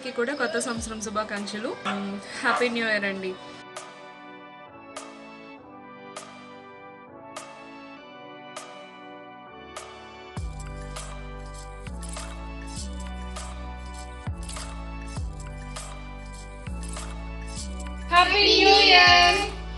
కి కూడా కొత్త సంవత్సరం శుభాకాంక్షలు హ్యాపీ న్యూ ఇయర్ అండి happy new year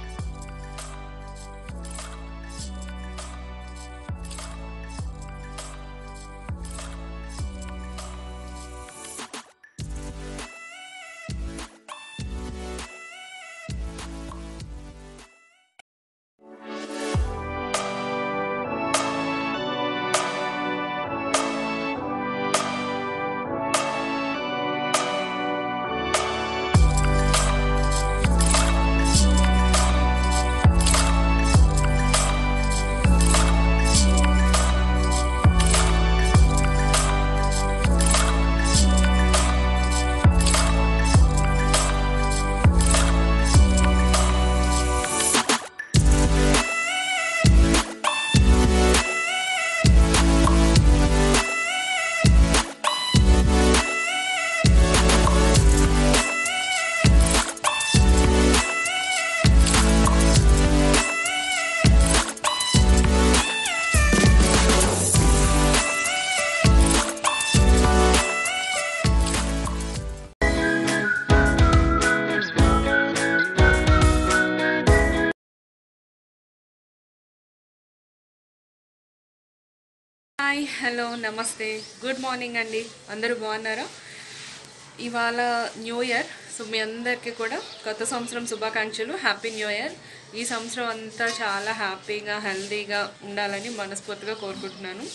hi hello నమస్తే గుడ్ మార్నింగ్ అండి అందరూ బాగున్నారా ఇవాళ న్యూ ఇయర్ సో మీ అందరికీ కూడా కొత్త సంవత్సరం శుభాకాంక్షలు హ్యాపీ న్యూ ఇయర్ ఈ సంవత్సరం అంతా చాలా హ్యాపీగా హెల్తీగా ఉండాలని మనస్ఫూర్తిగా కోరుకుంటున్నాను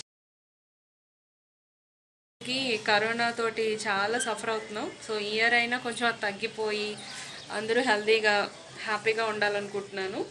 కి కరోనా తోటి చాలా సఫర్ అవుతున్నాం సో ఈ ఇయర్ అయినా కొంచెం అది తగ్గిపోయి అందరూ హెల్తీగా హ్యాపీగా ఉండాలనుకుంటున్నాను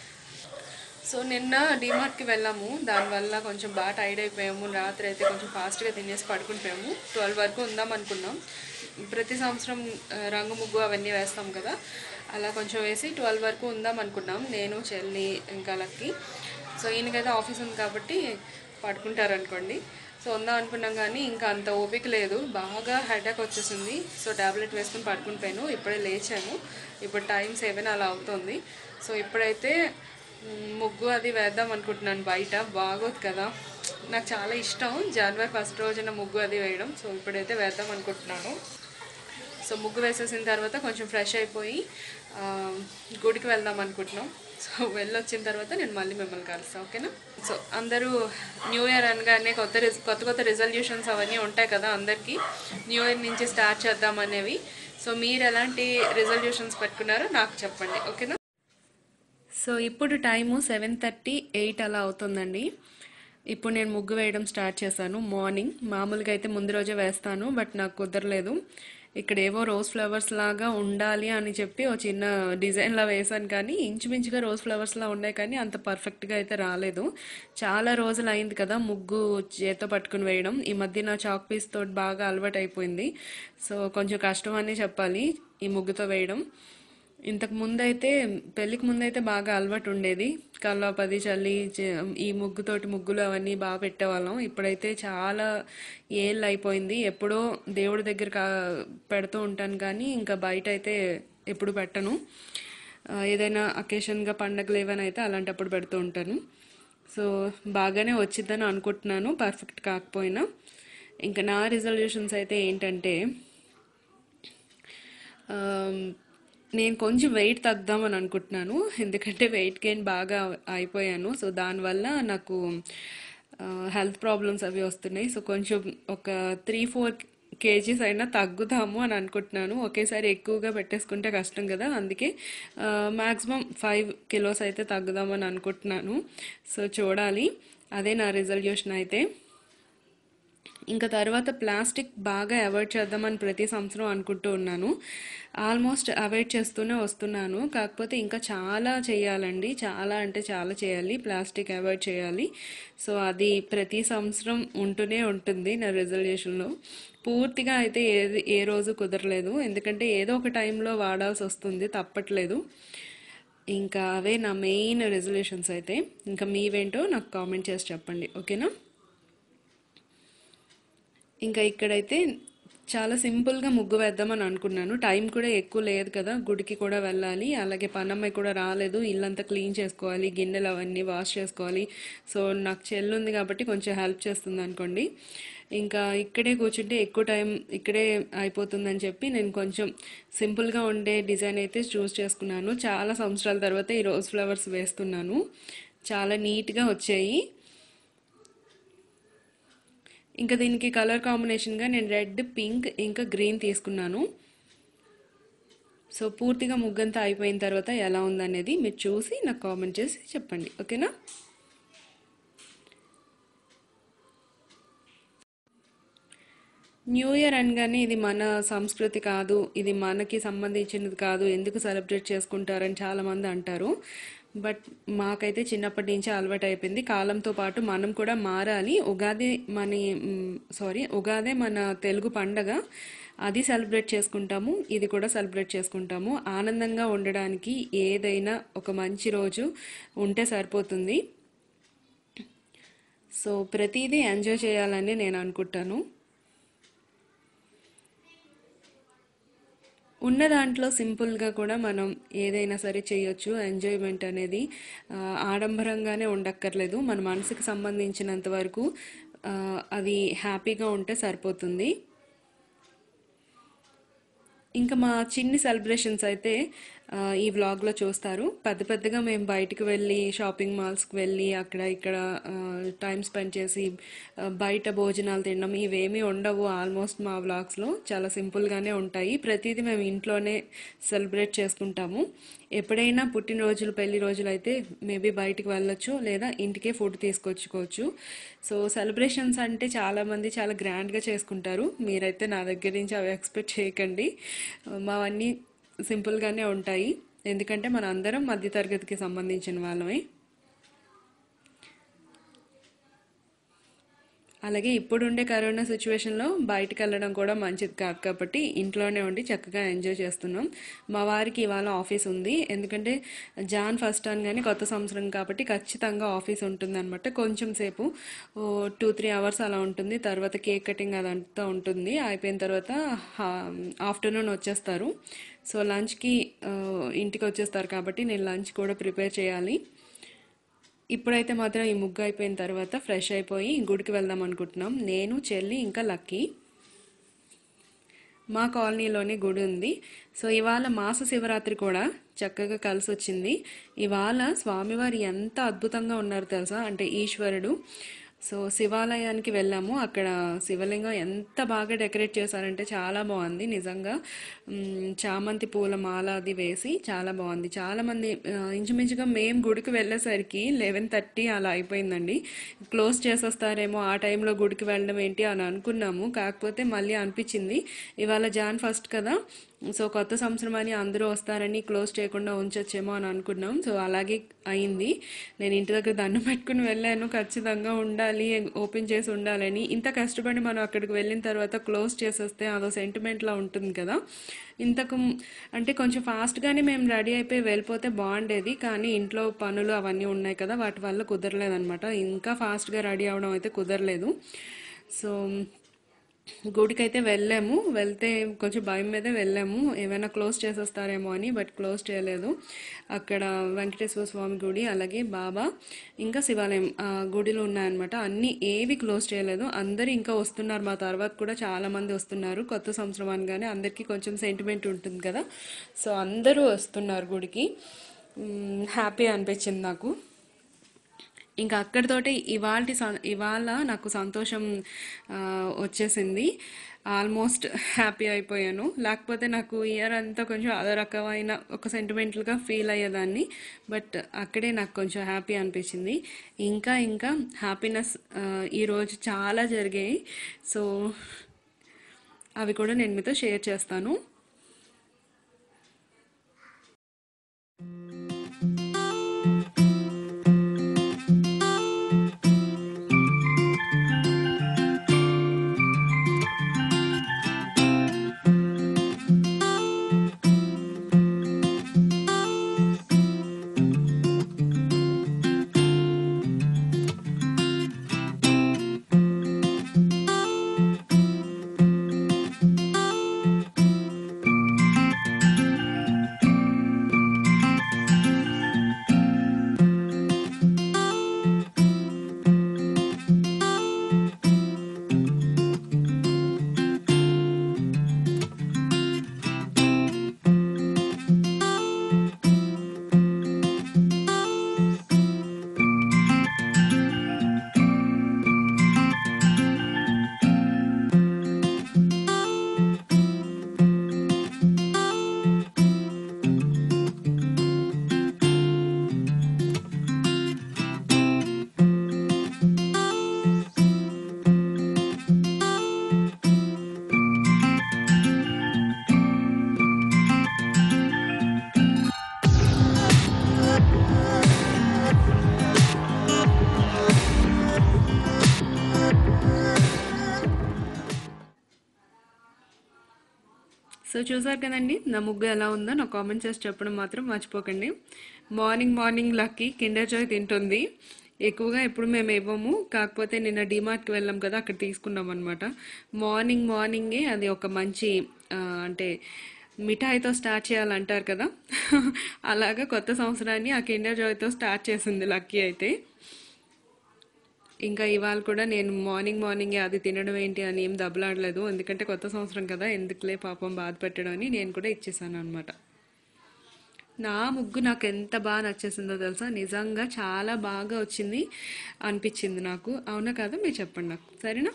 సో నిన్న డిమార్ట్కి వెళ్ళాము దానివల్ల కొంచెం బాగా టైర్డ్ అయిపోయాము రాత్రి అయితే కొంచెం ఫాస్ట్గా తినేసి పడుకుంటున్నాము ట్వెల్వ్ వరకు ఉందాం అనుకున్నాం ప్రతి సంవత్సరం ఆ, రంగు ముగ్గు అవన్నీ వేస్తాం కదా అలా కొంచెం వేసి ట్వెల్వ్ వరకు ఉందాం అనుకున్నాం నేను చెల్లి ఇంకా లక్కి సో ఈయనకైతే ఆఫీస్ ఉంది కాబట్టి పడుకుంటారు అనుకోండి సో ఉందాం అనుకున్నాం కానీ ఇంకా అంత ఓపిక లేదు బాగా హెడేక్ వచ్చేసింది సో టాబ్లెట్ వేసుకుని పడుకుని పోయాను ఇప్పుడే లేచాను ఇప్పుడు టైం సెవెన్ అలా అవుతుంది సో ఇప్పుడైతే మ్, ముగ్గు అది వేద్దాం అనుకుంటున్నాను బయట బాగోదు కదా నాకు చాలా ఇష్టం జనవరి ఫస్ట్ రోజున ముగ్గు అది వేయడం సో ఇప్పుడైతే వేద్దాం అనుకుంటున్నాను సో ముగ్గు వేసేసిన తర్వాత కొంచెం ఫ్రెష్ అయిపోయి ఆ, గుడికి వెళ్దాం అనుకుంటున్నాం సో వెళ్ళొచ్చిన తర్వాత నేను మళ్ళీ మిమ్మల్ని కలుస్తాను ఓకేనా సో అందరూ న్యూ ఇయర్ అనగానే కొత్త రిజ కొత్త కొత్త రిజల్యూషన్స్ అవన్నీ ఉంటాయి కదా అందరికీ న్యూ ఇయర్ నుంచి స్టార్ట్ చేద్దాం అనేవి సో మీరు ఎలాంటి రిజల్యూషన్స్ పెట్టుకున్నారో నాకు చెప్పండి ఓకేనా సో ఇప్పుడు టైము సెవెన్ థర్టీ ఎయిట్ అలా అవుతుందండి ఇప్పుడు నేను ముగ్గు వేయడం స్టార్ట్ చేశాను మార్నింగ్ మామూలుగా అయితే ముందు రోజే వేస్తాను బట్ నాకు కుదరలేదు ఇక్కడ ఏవో రోజ్ ఫ్లవర్స్ లాగా ఉండాలి అని చెప్పి ఒక చిన్న డిజైన్లా వేశాను కానీ ఇంచుమించుగా రోజ్ ఫ్లవర్స్లా ఉన్నాయి కానీ అంత పర్ఫెక్ట్గా అయితే రాలేదు చాలా రోజులు అయింది కదా ముగ్గు చేత్తో పట్టుకుని వేయడం ఈ మధ్య నా చాక్ పీస్ తోటి బాగా అలవాటు అయిపోయింది సో కొంచెం కష్టం అనే చెప్పాలి ఈ ముగ్గుతో వేయడం ఇంతకు ముందైతే పెళ్ళికి ముందైతే బాగా అలవాటు ఉండేది కల్లా పది చల్లి చే- ఈ ముగ్గుతోటి ముగ్గులు అవన్నీ బాగా పెట్టేవాళ్ళం ఇప్పుడైతే చాలా ఏళ్ళు అయిపోయింది ఎప్పుడో దేవుడి దగ్గర కా- పెడుతూ ఉంటాను కానీ ఇంకా బయట అయితే ఎప్పుడు పెట్టను ఆ, ఏదైనా అకేషన్గా పండగలు ఏవైనా అయితే అలాంటప్పుడు పెడుతూ ఉంటాను సో బాగానే వచ్చిద్దని అనుకుంటున్నాను పర్ఫెక్ట్ కాకపోయినా ఇంకా నా రిజల్యూషన్స్ అయితే ఏంటంటే ఆమ్, నేను కొంచెం వెయిట్ తగ్గుదామని అనుకుంటున్నాను ఎందుకంటే వెయిట్ గెయిన్ బాగా అయిపోయాను సో దానివల్ల నాకు హెల్త్ ప్రాబ్లమ్స్ అవి వస్తున్నాయి సో కొంచెం ఒక త్రీ ఫోర్ కేజీస్ అయినా తగ్గుదాము అని అనుకుంటున్నాను ఒకేసారి ఎక్కువగా పెట్టేసుకుంటే కష్టం కదా అందుకే మ్యాక్సిమం ఫైవ్ కిలోస్ అయితే తగ్గుదామని అనుకుంటున్నాను సో చూడాలి అదే నా రిజల్యూషన్ అయితే ఇంకా తర్వాత ప్లాస్టిక్ బాగా అవాయిడ్ చేద్దామని ప్రతి సంవత్సరం అనుకుంటూ ఉన్నాను ఆల్మోస్ట్ అవాయిడ్ చేస్తూనే వస్తున్నాను కాకపోతే ఇంకా చాలా చేయాలండి చాలా అంటే చాలా చేయాలి ప్లాస్టిక్ అవాయిడ్ చేయాలి సో అది ప్రతి సంవత్సరం ఉంటూనే ఉంటుంది నా రిజల్యూషన్లో పూర్తిగా అయితే ఏది ఏ రోజు కుదరలేదు ఎందుకంటే ఏదో ఒక టైంలో వాడాల్సి వస్తుంది తప్పట్లేదు ఇంకా అవే నా మెయిన్ రెజల్యూషన్స్ అయితే ఇంకా మీవేంటో నాకు కామెంట్ చేసి చెప్పండి ఓకేనా ఇంకా ఇక్కడైతే చాలా సింపుల్గా ముగ్గు వేద్దామని అనుకున్నాను టైం కూడా ఎక్కువ లేదు కదా గుడికి కూడా వెళ్ళాలి అలాగే పనమ్మాయి కూడా రాలేదు ఇల్లంతా క్లీన్ చేసుకోవాలి గిన్నెలు అవన్నీ వాష్ చేసుకోవాలి సో నాకు చెల్లు ఉంది కాబట్టి కొంచెం హెల్ప్ చేస్తుంది అనుకోండి ఇంకా ఇక్కడే కూర్చుంటే ఎక్కువ టైం ఇక్కడే అయిపోతుందని చెప్పి నేను కొంచెం సింపుల్గా ఉండే డిజైన్ అయితే చూస్ చేసుకున్నాను చాలా సంవత్సరాల తర్వాత ఈ రోజ్ ఫ్లవర్స్ వేస్తున్నాను చాలా నీట్గా వచ్చాయి ఇంకా దీనికి కలర్ కాంబినేషన్గా నేను రెడ్ పింక్ ఇంకా గ్రీన్ తీసుకున్నాను సో పూర్తిగా ముగ్గంతా అయిపోయిన తర్వాత ఎలా ఉందనేది మీరు చూసి నాకు కామెంట్ చేసి చెప్పండి ఓకేనా న్యూ ఇయర్ అనగానే ఇది మన సంస్కృతి కాదు ఇది మనకి సంబంధించినది కాదు ఎందుకు సెలబ్రేట్ చేసుకుంటారని చాలామంది అంటారు బట్ మాకైతే చిన్నప్పటి నుంచి అలవాటు అయిపోయింది కాలంతో పాటు మనం కూడా మారాలి ఉగాది మన సారీ ఉగాదే మన తెలుగు పండగ అది సెలబ్రేట్ చేసుకుంటాము ఇది కూడా సెలబ్రేట్ చేసుకుంటాము ఆనందంగా ఉండడానికి ఏదైనా ఒక మంచి రోజు ఉంటే సరిపోతుంది సో ప్రతిదీ ఎంజాయ్ చేయాలని నేను అనుకుంటాను ఉన్న దాంట్లో సింపుల్గా కూడా మనం ఏదైనా సరే చేయొచ్చు ఎంజాయ్మెంట్ అనేది ఆ, ఆడంబరంగానే ఉండక్కర్లేదు మన మనసుకి సంబంధించినంత వరకు ఆ, అది హ్యాపీగా ఉంటే సరిపోతుంది ఇంకా మా చిన్ని సెలబ్రేషన్స్ అయితే ఆ, ఈ వ్లాగ్లో చూస్తారు పెద్ద పెద్దగా మేము బయటికి వెళ్ళి షాపింగ్ మాల్స్కి వెళ్ళి అక్కడ ఇక్కడ టైం స్పెండ్ చేసి ఆ, బయట భోజనాలు తినడం ఇవేమీ ఉండవు ఆల్మోస్ట్ మా వ్లాగ్స్లో చాలా సింపుల్గానే ఉంటాయి ప్రతిదీ మేము ఇంట్లోనే సెలబ్రేట్ చేసుకుంటాము ఎప్పుడైనా పుట్టినరోజులు పెళ్లి రోజులు అయితే మేబీ బయటికి వెళ్ళొచ్చు లేదా ఇంటికే ఫుడ్ తీసుకొచ్చుకోవచ్చు సో సెలబ్రేషన్స్ అంటే చాలామంది చాలా గ్రాండ్గా చేసుకుంటారు మీరైతే నా దగ్గర నుంచి అవి ఎక్స్పెక్ట్ చేయకండి మావన్నీ సింపుల్గానే ఉంటాయి ఎందుకంటే మన అందరం మధ్యతరగతికి సంబంధించిన వాళ్ళమే అలాగే ఇప్పుడుండే కరోనా సిచ్యువేషన్లో బయటికి వెళ్ళడం కూడా మంచిది కాదు కాబట్టి ఇంట్లోనే ఉండి చక్కగా ఎంజాయ్ చేస్తున్నాం మా వారికి ఇవాళ ఆఫీస్ ఉంది ఎందుకంటే జాన్ ఫస్ట్ అనగానే కొత్త సంవత్సరం కాబట్టి ఖచ్చితంగా ఆఫీస్ ఉంటుందన్నమాట కొంచెం సేపు టూ త్రీ అవర్స్ అలా ఉంటుంది తర్వాత కేక్ కటింగ్ అదంతా ఉంటుంది అయిపోయిన తర్వాత ఆఫ్టర్నూన్ వచ్చేస్తారు సో లంచ్కి ఇంటికి వచ్చేస్తారు కాబట్టి నేను లంచ్ కూడా ప్రిపేర్ చేయాలి ఇప్పుడైతే మాత్రం ఈ ముగ్గు అయిపోయిన తర్వాత ఫ్రెష్ అయిపోయి గుడికి వెళ్దాం అనుకుంటున్నాం నేను చెల్లి ఇంకా లక్కీ మా కాలనీలోనే గుడి ఉంది సో ఇవాళ మాస శివరాత్రి కూడా చక్కగా కలిసి వచ్చింది ఇవాళ స్వామివారు ఎంత అద్భుతంగా ఉన్నారు తెలుసా అంటే ఈశ్వరుడు సో శివాలయానికి వెళ్ళాము అక్కడ శివలింగం ఎంత బాగా డెకరేట్ చేశారంటే చాలా బాగుంది నిజంగా మ్, చామంతి పూల మాల అది వేసి చాలా బాగుంది చాలామంది ఆ, ఇంచుమించుగా మేము గుడికి వెళ్ళేసరికి లెవెన్ థర్టీ అలా అయిపోయిందండి క్లోజ్ చేసేస్తారేమో ఆ టైంలో గుడికి వెళ్ళడం ఏంటి అని అనుకున్నాము కాకపోతే మళ్ళీ అనిపించింది ఇవాళ జాన్ ఫస్ట్ కదా సో కొత్త సంవత్సరం అని అందరూ వస్తారని క్లోజ్ చేయకుండా ఉంచొచ్చేమో అని అనుకున్నాం సో అలాగే అయింది నేను ఇంటి దగ్గర దండం పెట్టుకుని వెళ్ళాను ఖచ్చితంగా ఉండాలి ఓపెన్ చేసి ఉండాలని ఇంత కష్టపడి మనం అక్కడికి వెళ్ళిన తర్వాత క్లోజ్ చేసేస్తే అదో సెంటిమెంట్లా ఉంటుంది కదా ఇంతకు మ్- అంటే కొంచెం ఫాస్ట్గానే మేము రెడీ అయిపోయి వెళ్ళిపోతే బాగుండేది కానీ ఇంట్లో పనులు అవన్నీ ఉన్నాయి కదా వాటి వల్ల కుదరలేదనమాట ఇంకా ఫాస్ట్గా రెడీ అవడం అయితే కుదరలేదు సో గుడికైతే వెళ్ళాము వెళ్తే కొంచెం భయం మీదే వెళ్ళాము ఏమైనా క్లోజ్ చేసేస్తారేమో అని బట్ క్లోజ్ చేయలేదు అక్కడ వెంకటేశ్వర స్వామి గుడి అలాగే బాబా ఇంకా శివాలయం ఆ గుడిలు ఉన్నాయన్నమాట అన్నీ ఏవి క్లోజ్ చేయలేదు అందరూ ఇంకా వస్తున్నారు మా తర్వాత కూడా చాలా మంది వస్తున్నారు కొత్త సంవత్సరం అనగానే అందరికీ కొంచెం సెంటిమెంట్ ఉంటుంది కదా సో అందరూ వస్తున్నారు గుడికి హ్యాపీ అనిపించింది నాకు ఇంకా అక్కడితోటి ఇవాళ ఇవాళ నాకు సంతోషం ఆ, వచ్చేసింది ఆల్మోస్ట్ హ్యాపీ అయిపోయాను లేకపోతే నాకు ఇయర్ అంతా కొంచెం అదో రకమైన ఒక సెంటిమెంటల్గా ఫీల్ అయ్యేదాన్ని బట్ అక్కడే నాకు కొంచెం హ్యాపీ అనిపించింది ఇంకా ఇంకా హ్యాపీనెస్ ఈరోజు చాలా జరిగాయి సో అవి కూడా నేను మీతో షేర్ చేస్తాను సో చూసారు కదండి నా ముగ్గు ఎలా ఉందో నా కామెంట్ చేసి చెప్పడం మాత్రం మర్చిపోకండి morning morning Lucky Kinder Joy తింటుంది ఎక్కువగా ఎప్పుడు మేము ఇవ్వము కాకపోతే నిన్న డిమార్ట్కి వెళ్ళాం కదా అక్కడ తీసుకున్నాం అనమాట మార్నింగ్ మార్నింగే అది ఒక మంచి ఆ, అంటే మిఠాయితో స్టార్ట్ చేయాలంటారు కదా అలాగా కొత్త సంవత్సరాన్ని ఆ కిండర్ జాయ్తో స్టార్ట్ చేసింది లక్కీ అయితే ఇంకా ఇవాళ కూడా నేను మార్నింగ్ మార్నింగే అది తినడం ఏంటి అని ఏం దెబ్బలాడలేదు ఎందుకంటే కొత్త సంవత్సరం కదా ఎందుకులే పాపం బాధ పెట్టడం అని నేను కూడా ఇచ్చేసాను అనమాట నా ముగ్గు నాకు ఎంత బాగా నచ్చేసిందో తెలుసా నిజంగా చాలా బాగా వచ్చింది అనిపించింది నాకు అవునా కదా మీరు చెప్పండి నాకు సరేనా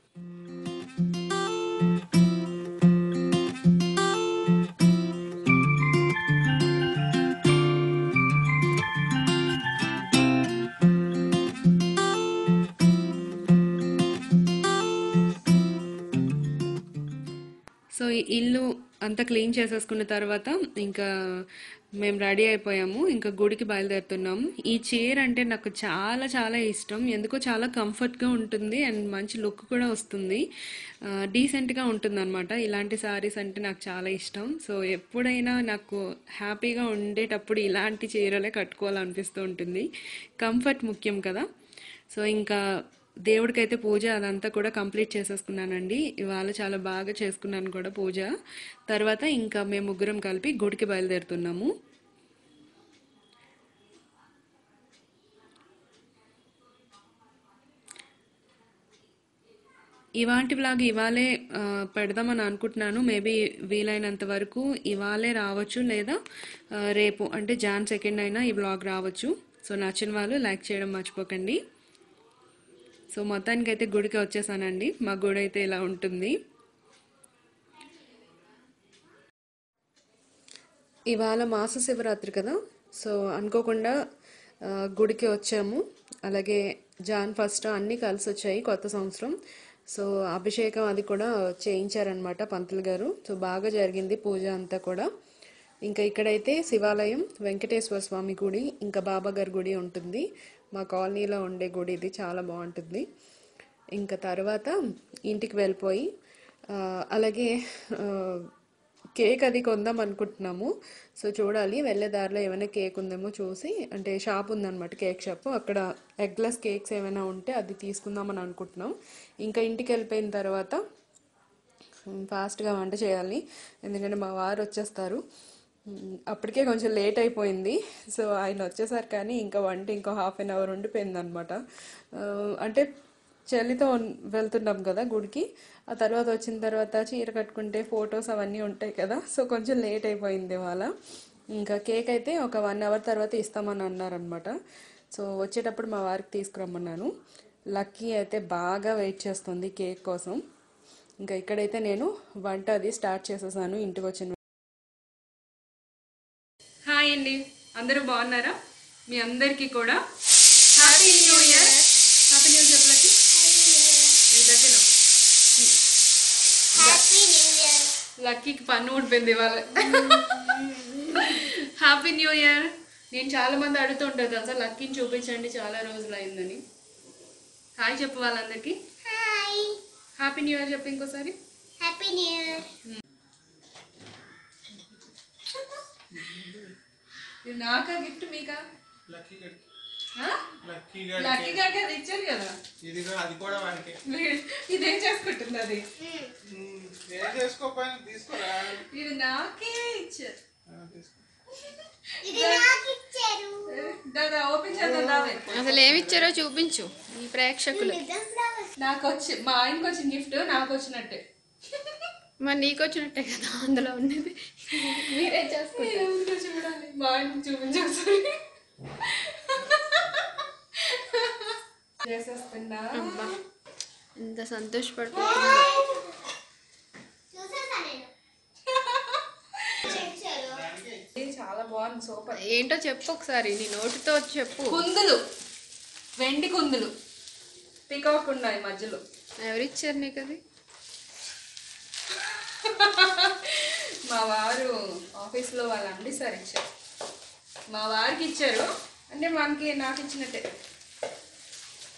సో ఈ ఇల్లు అంతా క్లీన్ చేసేసుకున్న తర్వాత ఇంకా మేము రెడీ అయిపోయాము ఇంకా గుడికి బయలుదేరుతున్నాం ఈ చీర అంటే నాకు చాలా చాలా ఇష్టం ఎందుకో చాలా కంఫర్ట్గా ఉంటుంది అండ్ మంచి లుక్ కూడా వస్తుంది డీసెంట్గా ఉంటుంది అనమాట ఇలాంటి సారీస్ అంటే నాకు చాలా ఇష్టం సో ఎప్పుడైనా నాకు హ్యాపీగా ఉండేటప్పుడు ఇలాంటి చీరలే కట్టుకోవాలనిపిస్తూ ఉంటుంది కంఫర్ట్ ముఖ్యం కదా సో ఇంకా దేవుడికైతే పూజ అదంతా కూడా కంప్లీట్ చేసేసుకున్నానండి ఇవాళ చాలా బాగా చేసుకున్నాను కూడా పూజ తర్వాత ఇంకా మేము ముగ్గురం కలిపి గుడికి బయలుదేరుతున్నాము ఇవాంటి వ్లాగ్ ఇవాళే ఆ, పెడదామని అనుకుంటున్నాను మేబీ వీలైనంత వరకు ఇవాళే రావచ్చు లేదా ఆ, రేపు అంటే జాన్ సెకండ్ అయినా ఈ వ్లాగ్ రావచ్చు సో నచ్చిన వాళ్ళు లైక్ చేయడం మర్చిపోకండి సో మొత్తానికి అయితే గుడికి వచ్చేసానండి మా గుడి అయితే ఇలా ఉంటుంది ఇవాళ మాస శివరాత్రి కదా సో అనుకోకుండా ఆ, గుడికి వచ్చాము అలాగే జాన్ ఫస్ట్ అన్నీ కలిసి వచ్చాయి కొత్త సంవత్సరం సో అభిషేకం అది కూడా చేయించారనమాట పంతులు గారు సో బాగా జరిగింది పూజ అంతా కూడా ఇంకా ఇక్కడైతే శివాలయం వెంకటేశ్వర స్వామి గుడి ఇంకా బాబా గారి గుడి ఉంటుంది మా కాలనీలో ఉండే గుడి ఇది చాలా బాగుంటుంది ఇంకా తర్వాత ఇంటికి వెళ్ళిపోయి ఆ, అలాగే ఆ, కేక్ అది కొందాం అనుకుంటున్నాము సో చూడాలి వెళ్ళే దారిలో ఏమైనా కేక్ ఉందేమో చూసి అంటే షాప్ ఉందన్నమాట కేక్ షాప్ అక్కడ ఎగ్లెస్ కేక్స్ ఏమైనా ఉంటే అది తీసుకుందామని అనుకుంటున్నాం ఇంకా ఇంటికి వెళ్ళిపోయిన తర్వాత ఫాస్ట్గా వంట చేయాలి ఎందుకంటే మా వారు వచ్చేస్తారు ఉమ్, అప్పటికే కొంచెం లేట్ అయిపోయింది సో ఆయన వచ్చేసారు కానీ ఇంకా వంట ఇంకో హాఫ్ అన్ అవర్ ఉండిపోయింది అనమాట అంటే చెల్లితో ఉన్- వెళ్తున్నాం కదా గుడికి ఆ తర్వాత వచ్చిన తర్వాత చీర కట్టుకుంటే ఫొటోస్ అవన్నీ ఉంటాయి కదా సో కొంచెం లేట్ అయిపోయింది ఇవాళ ఇంకా కేక్ అయితే ఒక వన్ అవర్ తర్వాత ఇస్తామని అన్నారనమాట సో వచ్చేటప్పుడు మా వారికి తీసుకురమ్మన్నాను లక్కీ అయితే బాగా వెయిట్ చేస్తుంది కేక్ కోసం ఇంకా ఇక్కడైతే నేను వంట అది స్టార్ట్ చేసేసాను ఇంటికి వచ్చిన హాయ్ అండి అందరూ బాగున్నారా మీ అందరికీ కూడా happy new year happy new year చెప్పలకి మీ దగ్గర హ్యాపీ న్యూ ఇయర్ లక్కీకి పన్ను ఊడిపోయింది ఇవాళ హ్యాపీ న్యూ ఇయర్ నేను చాలా మంది అడుగుతుంటారు తెలుసా లక్కీని చూపించండి చాలా రోజులు అయిందని హాయ్ చెప్పు వాళ్ళందరికీ హాయ్ హ్యాపీ న్యూ ఇయర్ చెప్పు ఇంకోసారి హ్యాపీ న్యూ ఇయర్ ఇది నాకా గిఫ్ట్ మీకా లక్కీ గడ్ ఆ? లక్కీ లక్కీ గడ్ గారికి అది ఇచ్చారు కదా ఇది కూడా అది కూడా వాడికే వీడు- ఇదేం చేసుకుంటుంది అది ఉమ్, ఏం చేసుకోపోయినా తీసుకోరా ఇది నాకే ఇచ్చారు ఆ, తీసుకో ఇది నాకు ఇచ్చారు దాదా ఓపెన్ చేద్దాం దావే అసలు ఏమి ఇచ్చారో చూపించు ఈ ప్రేక్షకులు నిజంగా నాకు వచ్చి మా ఆయనకి వచ్చిన గిఫ్ట్ నాకు వచ్చినట్టే మరి నీకు వచ్చినట్టే కదా అందులో ఉన్నది మీరే చేసుకుంటారు ఏముందో చూడాలి మా ఆయనకి చూపించాలి చేసేస్తున్నా అబ్బా ఎంత సంతోషపడిపోతుందో చూసేసా నేను ఇచ్చారు ఇది చాలా బాగుంది సూపర్ ఏంటో చెప్పు ఒకసారి నీ నోటితో చెప్పు కుందులు వెండి కుందులు పికాక్ ఉన్నాయి మధ్యలో ఎవరిచ్చారు నీకు అది మా వారు ఆఫీస్లో వాళ్ళు అండి సార్ ఇచ్చారు మా వారికి ఇచ్చారు అంటే మనకి నాకు ఇచ్చినట్టే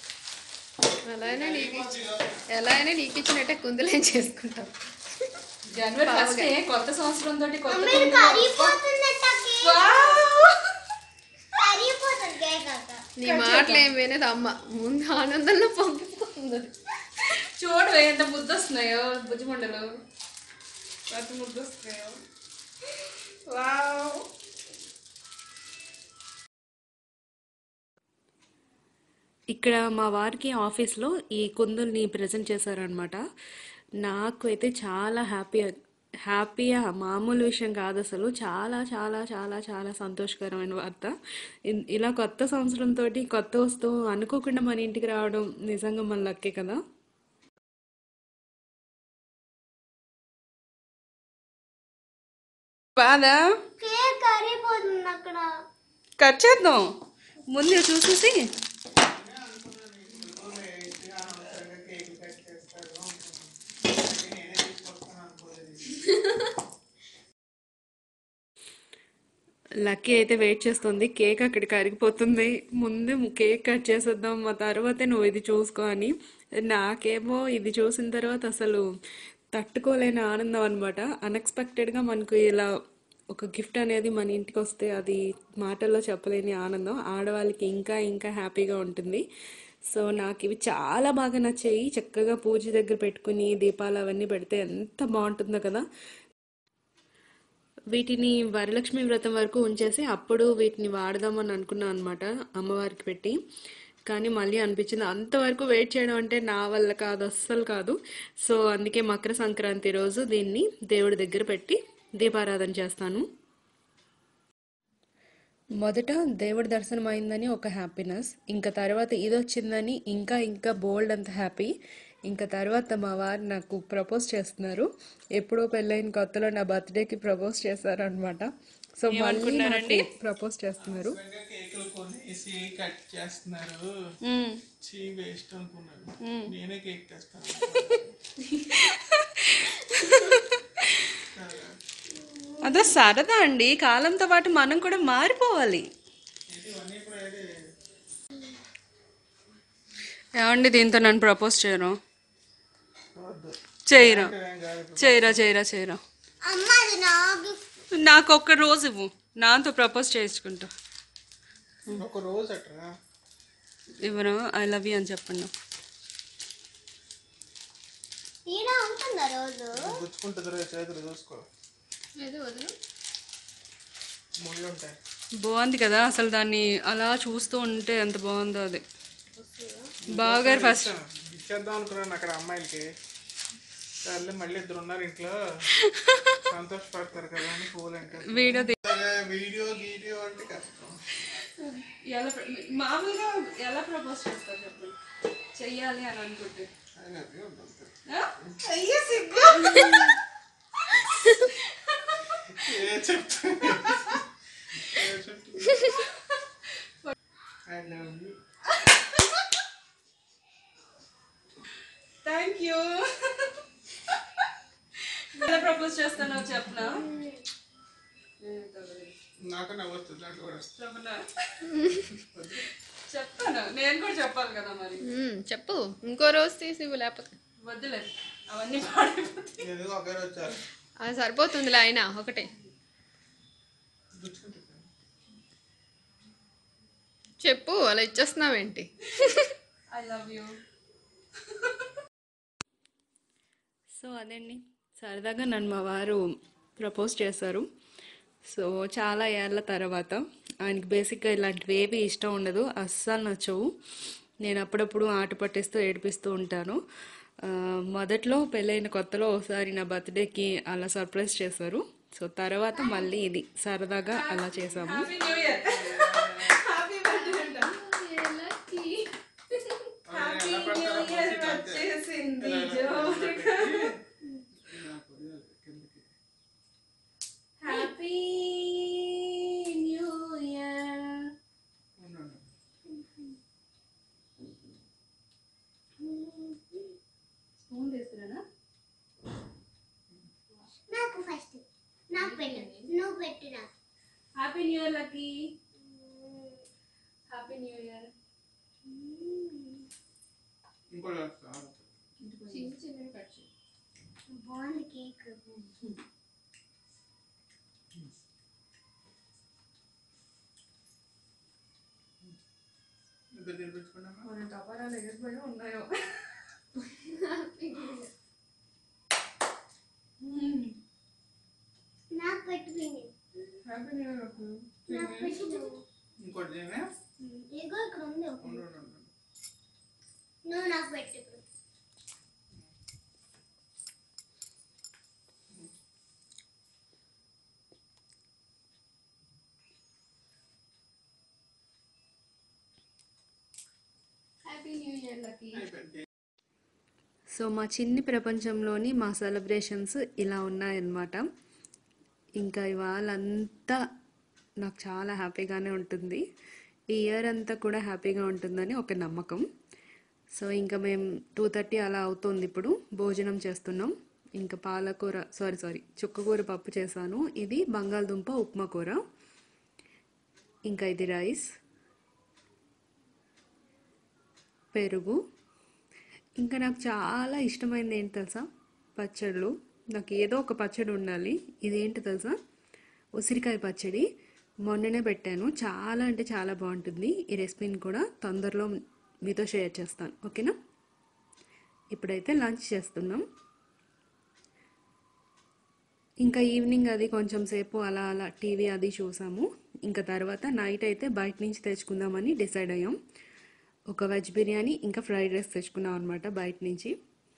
ఎలా అయినా నీకు ఇచ్చి ఎలా అయినా నీకు ఇచ్చినట్టే కుందులేం చేసుకుంటావు జనవరి ఫస్ట్ కొత్త సంవత్సరం తోటి కొత్త మీరు కుంకుమ. కరిగిపోతుందట కేక్ వావ్! కరిగిపోతుంది కేక్ అక్క నీ మాటలు ఏం వినదు అమ్మ ముందు ఆనందంలో పొంగిపోతుంది అది. చూడు ఎంత ముద్దు వస్తున్నాయో బుజ్జిమండలు ఎంత ముద్దు వస్తున్నాయో వావ్ ఇక్కడ మా వారికి ఆఫీస్లో ఈ కుందుల్ని ప్రజెంట్ చేశారనమాట నాకు అయితే చాలా హ్యాపీ హ్యాపీ మామూలు విషయం కాదు అసలు చాలా చాలా చాలా చాలా సంతోషకరమైన వార్త ఇన్- ఇలా కొత్త సంవత్సరంతో కొత్త వస్తువు అనుకోకుండా మన ఇంటికి రావడం నిజంగా మన లక్కే కదా బాధా కేక్ కరిగిపోతుంది అక్కడ కట్ చేద్దాం ముందు ఇవి చూసేసి కేక్ కట్ చేస్తారు నేనే తీసుకొస్తాను అనుకోలేదు లక్కీ అయితే వెయిట్ చేస్తుంది కేక్ అక్కడికి కరిగిపోతుంది ముందు కేక్ కట్ చేసేద్దాం ఆ తర్వాతే నువ్వు ఇది చూసుకో అని నాకేమో ఇది చూసిన తర్వాత అసలు తట్టుకోలేని ఆనందం అనమాట అన్ఎక్స్పెక్టెడ్గా మనకు ఇలా ఒక గిఫ్ట్ అనేది మన ఇంటికి వస్తే అది మాటల్లో చెప్పలేని ఆనందం ఆడవాళ్ళకి ఇంకా ఇంకా హ్యాపీగా ఉంటుంది సో నాకు ఇవి చాలా బాగా నచ్చాయి చక్కగా పూజ దగ్గర పెట్టుకుని దీపాలు అవన్నీ పెడితే ఎంత బాగుంటుందో కదా వీటిని వరలక్ష్మి వ్రతం వరకు ఉంచేసి అప్పుడు వీటిని వాడదామని అనుకున్నాను అనమాట అమ్మవారికి పెట్టి కానీ మళ్ళీ అనిపించింది అంతవరకు వెయిట్ చేయడం అంటే నా వల్ల కాదు అస్సలు కాదు సో అందుకే మకర సంక్రాంతి రోజు దీన్ని దేవుడి దగ్గర పెట్టి దీపారాధన చేస్తాను మొదట దేవుడి దర్శనం అయిందని ఒక హ్యాపీనెస్ ఇంకా తర్వాత ఇది వచ్చిందని ఇంకా ఇంకా బోల్డ్ అంత హ్యాపీ ఇంకా తర్వాత మా వారు నాకు ప్రపోజ్ చేస్తున్నారు ఎప్పుడో పెళ్ళైన కొత్తలో నా బర్త్డేకి ప్రపోజ్ చేశారనమాట సో మళ్ళీ నాకు ప్రపోజ్ చేస్తున్నారు నిజంగా కేకులు కొనేసి కట్ చేస్తున్నారు చీ వేస్ట్ అనుకున్నాను నేనే కేక్ తెస్తాను అదే సరదా అండి కాలంతో పాటు మనం కూడా మారిపోవాలి ఇవన్నీ ఇప్పుడు ఏది ఏమండి దీంతో నన్ను ప్రపోజ్ చేయరు వద్దు చేయరా ఏం కాదు చేయరా చేయరా చేయరా అమ్మ అది నా గిఫ్ట్ నాకు ఒక్క రోజు ఇవ్వు నాతో ప్రపోజ్ చేయించుకుంటా ఒక రోజు అట్రా ఎవరు ఐ లవ్ యూ అని చెప్పండి ఈడ ఉంటుందా రోజు గుచ్చుకుంటుంది రే చేతులు చూసుకో ఏదో వదులు ముళ్ళు ఉంటాయి బాగుంది కదా అసలు దాన్ని అలా చూస్తూ ఉంటే ఎంత బాగుందో అది బావగారు ఫస్ట్ ఇచ్చేద్దాం అనుకున్నాను అక్కడ అమ్మాయిలకి సర్లే మళ్ళీ ఇద్దరు ఉన్నారు ఇంట్లో సంతోషపడతారు కదా అని పూలు అంటే వీడియో తీ- వీడియో గీడియో అంటే కష్టం ఎలా ప్ర- మామూలుగా ఎలా ప్రపోజ్ చేస్తారు చెప్పండి చెయ్యాలి అని అనుకుంటే I love you అంతే. ఆ? అయ్యో సిగ్గు ఏ చెప్తా ఏ చెప్తా I love you thank you ఎలా ప్రపోజ్ చేస్తానో చెప్పనా నాకు నవ్వుతుంది దాంట్లో కూడా చెప్పనా చెప్తాను నేను కూడా చెప్పాలి కదా మరి మ్మ్, చెప్పు ఇంకో రోజు తీసి ఇవ్వు లేకపోతే వద్దులే అవన్నీ పాడైపోతాయి ఏదో ఒకరు వచ్చారు అది సరిపోతుందిలే అయినా ఒకటే గుచ్చుకుంటుంది చెప్పు అలా ఇచ్చేస్తున్నావేంటి ఐ లవ్ యూ సో అదండి సరదాగా నన్ను మా వారు ప్రపోజ్ చేశారు సో చాలా ఏళ్ళ తర్వాత ఆయనకి బేసిక్గా ఇలాంటివి ఏవి ఇష్టం ఉండదు అస్సలు నచ్చవు నేను అప్పుడప్పుడు ఆట పట్టిస్తూ ఏడిపిస్తూ ఉంటాను ఆ, మొదట్లో పెళ్ళైన కొత్తలో ఒకసారి నా బర్త్డేకి అలా సర్ప్రైజ్ చేశారు సో తర్వాత మళ్ళీ ఇది సరదాగా అలా చేసాము ఎలా పడతారో పోసి అంతే. హ్యాపీ న్యూ ఇయర్ ఉండండి. స్పూన్ తీసుకురానా నాకు ఫస్ట్ నాకు పెట్టు నువ్వు పెట్టు నాకు happy new year Lucky happy new year ఇంకోటి వస్తా. బాగుంది కేక్ ఇద్దరు తినిపించుకున్నామా మన టపారాలు ఎగిరిపోయి ఉన్నాయో నాకు పెట్టిపోయింది హ్యాపీ న్యూ ఇయర్ అప్పుడు నాకు పెట్టిన ఇంకోటి చేయనా ఇగో ఇక్కడ ఉంది ఒక ఉండు, ఉండు, ఉండు. నువ్వు నాకు పెట్టు ఇప్పుడు హ్యాపీ న్యూ ఇయర్ లక్కీ అయిపోయింది సో మా చిన్ని ప్రపంచంలోని మా సెలబ్రేషన్స్ ఇలా ఉన్నాయన్నమాట ఇంకా ఇవాళ అంతా నాకు చాలా హ్యాపీగానే ఉంటుంది ఈ ఇయర్ అంతా కూడా హ్యాపీగా ఉంటుందని ఒక నమ్మకం సో ఇంకా మేము టూ థర్టీ అలా అవుతుంది ఇప్పుడు భోజనం చేస్తున్నాం ఇంకా పాలకూర సారీ సారీ చుక్కకూర పప్పు చేశాను ఇది బంగాళదుంప ఉప్మా కూర ఇంకా ఇది రైస్ పెరుగు ఇంకా నాకు చాలా ఇష్టమైనది ఏంటి తెలుసా పచ్చళ్ళు నాకు ఏదో ఒక పచ్చడి ఉండాలి ఇదేంటి తెలుసా ఉసిరికాయ పచ్చడి మొన్ననే పెట్టాను చాలా అంటే చాలా బాగుంటుంది ఈ రెసిపీని కూడా తొందరలో మీతో షేర్ చేస్తాను ఓకేనా ఇప్పుడైతే లంచ్ చేస్తున్నాం ఇంకా ఈవినింగ్ అది కొంచెం సేపు అలా అలా టీవీ అది చూసాము ఇంకా తర్వాత నైట్ అయితే బయట నుంచి తెచ్చుకుందామని డిసైడ్ అయ్యాం ఒక వెజ్ బిర్యానీ ఇంకా ఫ్రైడ్ రైస్ తెచ్చుకున్నాం అనమాట బయట నుంచి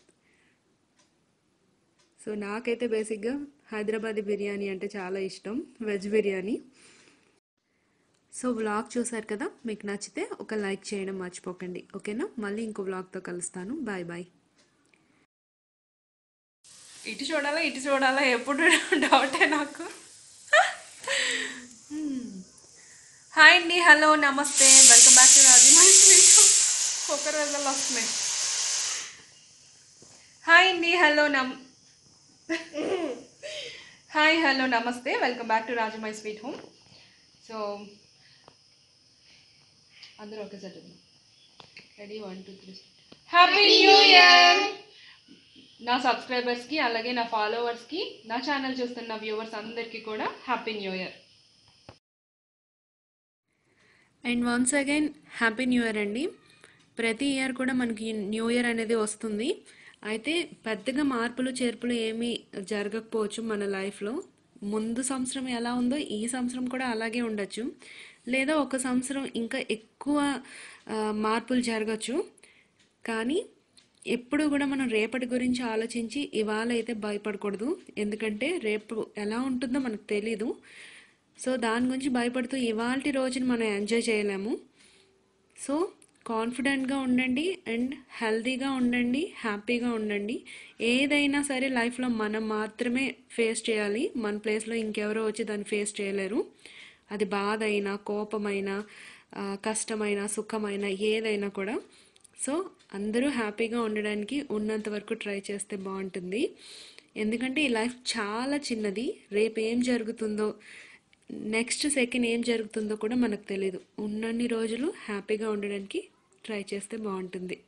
సో నాకైతే బేసిక్గా హైదరాబాదీ బిర్యానీ అంటే చాలా ఇష్టం వెజ్ బిర్యానీ సో వ్లాగ్ చూసారు కదా మీకు నచ్చితే ఒక లైక్ చేయడం మర్చిపోకండి ఓకేనా మళ్ళీ ఇంకో వ్లాగ్తో కలుస్తాను బాయ్ బాయ్ ఇటు చూడాలా ఇటు చూడాలా ఎప్పుడు డౌటే నాకు హాయ్ అండి హలో నమస్తే వెల్కమ్ బ్యాక్ టు రాజమండ్రి మీకు ఒక రోజుల్లో వస్తున్నాయి హాయ్ అండి హలో నమ్ హాయ్ హలో నమస్తే వెల్కమ్ బ్యాక్ టు రాజమై స్వీట్ హోమ్ సో అందరూ ఒకేసారి ready one two three happy new year నా సబ్స్క్రైబర్స్కి అలాగే నా ఫాలోవర్స్కి నా ఛానల్ చూస్తున్న వ్యూవర్స్ అందరికీ కూడా happy new year and once again happy new year అండి ప్రతి ఇయర్ కూడా మనకి న్యూ ఇయర్ అనేది వస్తుంది అయితే పెద్దగా మార్పులు చేర్పులు ఏమీ జరగకపోవచ్చు మన లైఫ్లో ముందు సంవత్సరం ఎలా ఉందో ఈ సంవత్సరం కూడా అలాగే ఉండొచ్చు లేదా ఒక సంవత్సరం ఇంకా ఎక్కువ ఆ, మార్పులు జరగచ్చు కానీ ఎప్పుడు కూడా మనం రేపటి గురించి ఆలోచించి ఇవాళ అయితే భయపడకూడదు ఎందుకంటే రేపు ఎలా ఉంటుందో మనకు తెలీదు సో దాని గురించి భయపడుతూ ఇవాళ రోజుని మనం ఎంజాయ్ చేయలేము సో కాన్ఫిడెంట్గా ఉండండి అండ్ హెల్తీగా ఉండండి హ్యాపీగా ఉండండి ఏదైనా సరే లైఫ్లో మనం మాత్రమే ఫేస్ చేయాలి మన ప్లేస్లో ఇంకెవరో వచ్చి దాన్ని ఫేస్ చేయలేరు అది బాధ అయినా కోపమైనా ఆ, కష్టమైన సుఖమైన ఏదైనా కూడా సో అందరూ హ్యాపీగా ఉండడానికి ఉన్నంత వరకు ట్రై చేస్తే బాగుంటుంది ఎందుకంటే ఈ లైఫ్ చాలా చిన్నది రేపు ఏం జరుగుతుందో నెక్స్ట్ సెకండ్ ఏం జరుగుతుందో కూడా మనకు తెలియదు ఉన్నన్ని రోజులు హ్యాపీగా ఉండడానికి ట్రై చేస్తే బాగుంటుంది